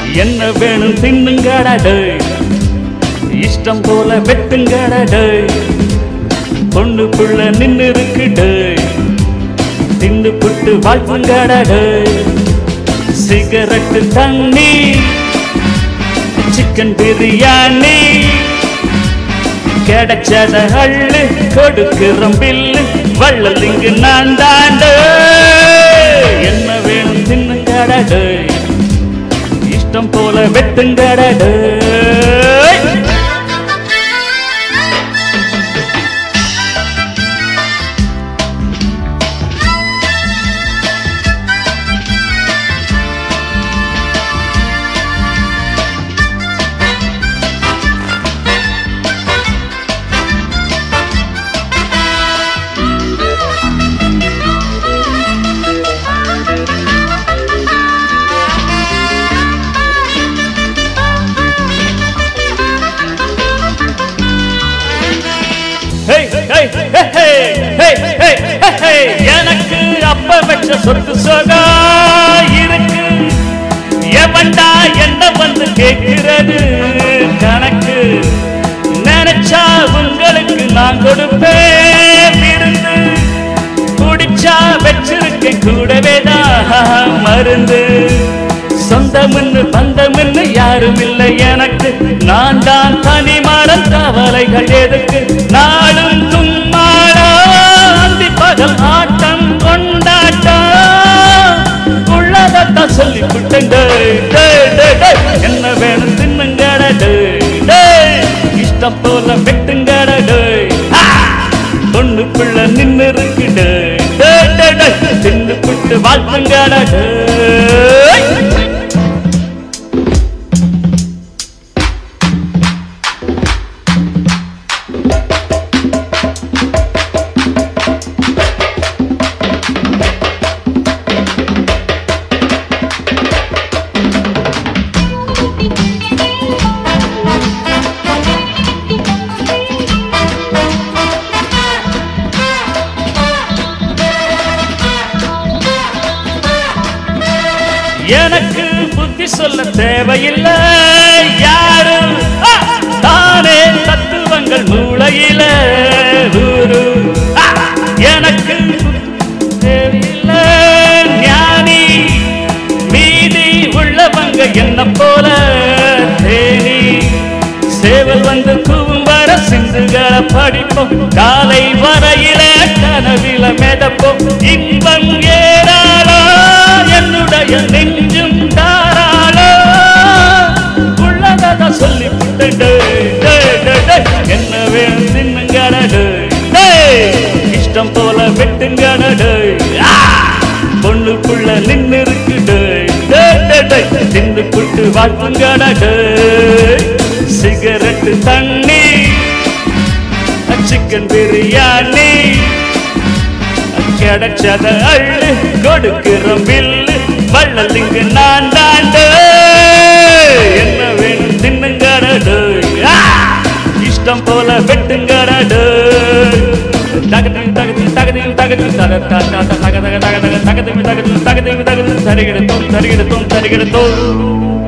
என்ன வேணும் தின்னுங்கடா டேய் இஷ்டம் போல வெட்டுங்கடா டேய் பொண்ணுக்குள்ள நின்னு இருக்கு டேய் தின்னு புட்டு வாழ்த்துங்கடா டேய் சிகரெட்டு தண்ணி சிக்கன் பிரியாணி கிடைச்சத அள்ளு கொடுக்கிறோம் பில்லு வள்ளல் இங்கு நான் தாண்டு என்ன வேணும் தின்னுங்கடடு இஷ்டம் போல வெட்டுங்கடடு ஹே, ஹே, ஹே, ஹே, ஹே, ஹே, ஹே, ஹே. எனக்கு அப்ப வச்ச சொத்து சொகா இருக்கு எவன்டா என்ன வந்து கேட்கிறது கணக்கு நினைச்சா உங்களுக்கு நான் கொடுப்பேன் விருந்து குடிச்சா வச்சிருக்கேன் கூடவே தான் மருந்து சொந்தம்னு பந்தம்னு யாரும் இல்லை எனக்கு நான் தான் தனி மரம் கவலைகள் எதுக்கு நாளும் தும்மாடா அந்தி பகல் ஆட்டம் கொண்டாட்டம் உள்ளதான் சொல்லி விட்டேன் டேய், டேய், டேய், டேய். என்ன வேணும் தின்னுங்கட டேய், டேய். இஷ்டம் போல வெட்டுங்கட டேய். ஆ! பொண்ணுக்குள்ள நின்னு இருக்கு டேய், டேய், டேய், டேய். தின்னு புட்டு வாழ்த்துங்கட டேய். எனக்கு புத்தி சொல்ல தேவையில்லை யாரும் ஆ! தானே தத்துவங்கள் மூளையில ஊரு ஆ! எனக்கு புத்தி தேவையில்லை ஞானி மீதி உள்ளவங்க என்ன போல தேனி சேவல் வந்து கூவும் வர சிந்துகளை படிப்போம் காலை வரையில கனவில மிதப்போம் இன்பம் ஏறாளோ என்னுடைய நெஞ்சும் தாராளோ உள்ளதா சொல்லி விட்டேன் டேய், டேய், டேய், டேய். என்ன வேணும் தின்னுங்கடடு இஷ்டம் போல வெட்டுங்கடடு பொண்ணுக்குள்ள நின்னு இருக்கு டேய், டேய், டேய், டேய். தின்னு புட்டு வாழ்த்துங்கடடு சிகரெட்டு தண்ணி சிக்கன் பிரியாணி கிடைச்சத அள்ளு கொடுக்கிறோம் பில்லு வள்ளல் இங்கு நான் தாண்டு என்ன வேணும் தின்னுங்கடடு ஆ! இஷ்டம் போல வெட்டுங்கடடு தகதி தகதி தகதி தகதி தக தக தக தக தக தக தக தகதி தகதி தகதி தகதி தரிகிடத்தோம் தரிகிடத்தோம் தரிகிடத்தோம்